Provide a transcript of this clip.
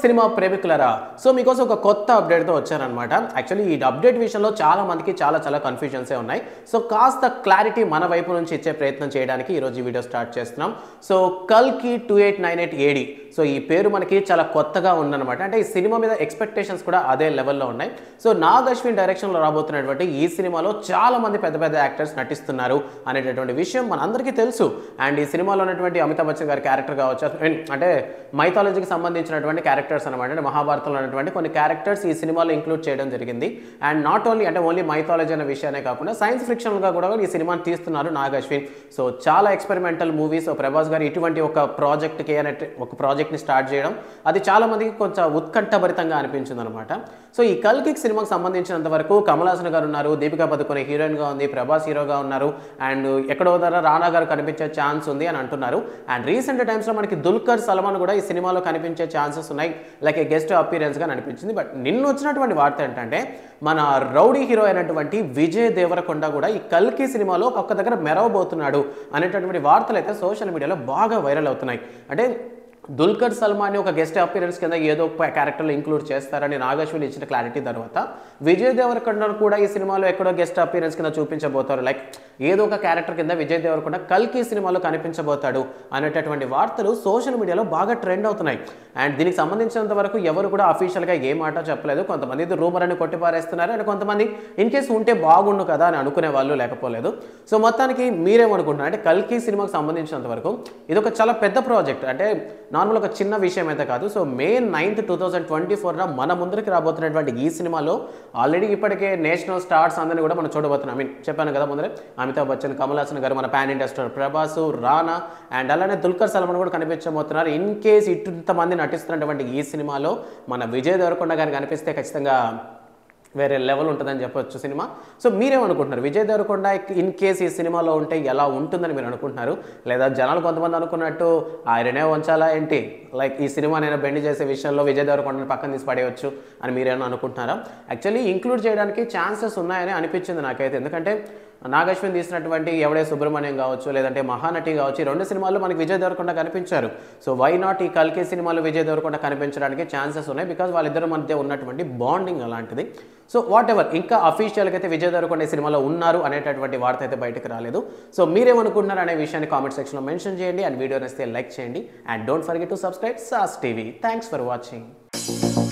cinema ప్రేమికులరా so మీకోసం ఒక కొత్త అప్డేట్తో వచ్చారనమాట యాక్చువల్లీ ఈ అప్డేట్ విషయంలో చాలా మందికి చాలా చాలా కన్ఫ్యూజన్సే ఉన్నాయి సో కాస్త క్లారిటీ మన వైపు నుంచి ఇచ్చే ప్రయత్నం చేయడానికి ఈరోజు ఈ వీడియో స్టార్ట్ చేస్తున్నాం సో కల్కి two eight nine eight AD so ఈ పేరు మనకి చాలా కొత్తగా ఉందన్నమాట అంటే ఈ సినిమా మీద ఎక్స్పెక్టేషన్స్ కూడా అదే లెవెల్లో ఉన్నాయి సో నాగ్ అశ్విన్ డైరెక్షన్లో రాబోతున్నటువంటి ఈ సినిమాలో చాలా మంది పెద్ద పెద్ద యాక్టర్స్ నటిస్తున్నారు అనేటటువంటి విషయం మనందరికీ తెలుసు అండ్ ఈ సినిమాలో ఉన్నటువంటి అమితాబ్ బచ్చన్ గారి క్యారెక్టర్ కావచ్చు I mean, అంటే మైథాలజీకి సంబంధించినటువంటి క్యారెక్టర్స్ అనమాట అంటే మహాభారతంలో ఉన్నటువంటి కొన్ని క్యారెక్టర్స్ ఈ సినిమాలో ఇంక్లూడ్ చేయడం జరిగింది అండ్ నాట్ ఓన్లీ అంటే ఓన్లీ మైథాలజీ అనే విషయానే కాకుండా సైన్స్ ఫిక్షన్గా కూడా ఈ సినిమాని తీస్తున్నారు నాగ్ అశ్విన్ సో చాలా experimental movie so Prabhas garu ఇటువంటి ఒక ప్రాజెక్ట్కి అనే ఒక ప్రాజెక్ట్ని స్టార్ట్ చేయడం అది చాలా మందికి కొంచెం ఉత్కంఠభరితంగా అనిపించింది అనమాట సో ఈ కల్కిక్ సినిమాకి సంబంధించినంత వరకు కమల్ హాసన్ గారు ఉన్నారు దీపికా పదుకొనే హీరోయిన్గా ఉంది ప్రభాస్ హీరోగా ఉన్నారు అండ్ ఎక్కడో దగ్గర రానా గారు కనిపించే ఛాన్స్ ఉంది అని అంటున్నారు అండ్ రీసెంట్ టైమ్స్లో మనకి దుల్కర్ సల్మాన్ కూడా ఈ సినిమాలో కనిపించే ఛాన్సెస్ ఉన్నాయి లైక్ ఏ గెస్ట్ అపీరెన్స్గా అనిపించింది బట్ నిన్న వచ్చినటువంటి వార్త ఏంటంటే మన రౌడీ హీరో అయినటువంటి విజయ్ దేవరకొండ కూడా ఈ కల్కి సినిమాలో ఒక్క దగ్గర మెరవబోతున్నాడు అనేటటువంటి వార్తలు అయితే సోషల్ మీడియాలో బాగా వైరల్ అవుతున్నాయి అంటే దుల్కర్ సల్మాన్ ఒక గెస్ట్ అపీరెన్స్ కింద ఏదో ఒక క్యారెక్టర్లో ఇంక్లూడ్ చేస్తారని నాగశ్విన్ ఇచ్చిన క్లారిటీ తర్వాత విజయ్ దేవరకొండ కూడా ఈ సినిమాలో ఎక్కడో గెస్ట్ అపీరెన్స్ కింద చూపించబోతారు లైక్ ఏదో ఒక క్యారెక్టర్ కింద విజయ్ దేవరకొండ కల్కి సినిమాలో కనిపించబోతాడు అనేటటువంటి వార్తలు సోషల్ మీడియాలో బాగా ట్రెండ్ అవుతున్నాయి అండ్ దీనికి సంబంధించినంత వరకు ఎవరు కూడా అఫీషియల్గా ఏ మాట చెప్పలేదు కొంతమంది ఇది రూమర్ అని కొట్టిపారేస్తున్నారు అండ్ కొంతమంది ఇన్ కేసు ఉంటే బాగుండు కదా అని అనుకునే వాళ్ళు లేకపోలేదు సో మొత్తానికి మీరేమనుకుంటున్నారు అంటే కల్కి సినిమాకి సంబంధించినంత వరకు ఇది ఒక చాలా పెద్ద ప్రాజెక్ట్ అంటే నార్మల్ ఒక చిన్న విషయం అయితే కాదు so May ninth two thousand twenty ఫోర్న మన ముందరికి రాబోతున్నటువంటి ఈ సినిమాలో ఆల్రెడీ ఇప్పటికే నేషనల్ స్టార్స్ అందరినీ కూడా మనం చూడబోతున్నాం ఐ మీన్ చెప్పాను కదా ముందరే అమితాబ్ బచ్చన్ కమల్ హాసన్ గారు మన pan India star Prabhas Rana and అలానే దుల్కర్ సల్మాన్ కూడా కనిపించబోతున్నారు ఇన్ కేస్ ఇంతమంది నటిస్తున్నటువంటి ఈ సినిమాలో మన విజయ్ దేవరకొండ గారు కనిపిస్తే ఖచ్చితంగా వేరే లెవెల్ ఉంటుందని చెప్పొచ్చు సినిమా సో మీరేమనుకుంటున్నారు విజయ్ దేవరకొండ ఇన్ కేస్ ఈ సినిమాలో ఉంటే ఎలా ఉంటుందని మీరు అనుకుంటున్నారు లేదా జనాలు కొంతమంది అనుకున్నట్టు ఆయననే ఉంచాలా ఏంటి లైక్ ఈ సినిమా నేను బెండ్ చేసే విషయంలో విజయ్ దేవరకొండని పక్కన తీసి పడేయచ్చు అని మీరేమైనా అనుకుంటున్నారా యాక్చువల్లీ ఇంక్లూడ్ చేయడానికి ఛాన్సెస్ ఉన్నాయని అనిపించింది నాకైతే ఎందుకంటే నాగశ్విన్ తీసినటువంటి ఎవడే సుబ్రహ్మణ్యం కావచ్చు లేదంటే మహానటి కావచ్చు ఈ రెండు సినిమాల్లో మనకి విజయ్ దేవరకొండ కనిపించారు సో వై నాట్ ఈ కల్కి సినిమాలో విజయ్ దేవరకొండ కనిపించడానికి ఛాన్సెస్ ఉన్నాయి బికాజ్ వాళ్ళిద్దరి మధ్య ఉన్నటువంటి బాండింగ్ అలాంటిది సో వాట్ ఎవర్ ఇంకా అఫీషియల్గా అయితే విజయ్ దేవరకొండ ఈ సినిమాలో ఉన్నారు అనేటటువంటి వార్త అయితే బయటకు రాలేదు సో మీరేమనుకుంటున్నారు అనే విషయాన్ని కామెంట్ సెక్షన్లో మెన్షన్ చేయండి అండ్ వీడియో నచ్చితే లైక్ చేయండి and don't forget to subscribe సాస్ టీవీ థ్యాంక్స్ ఫర్ వాచింగ్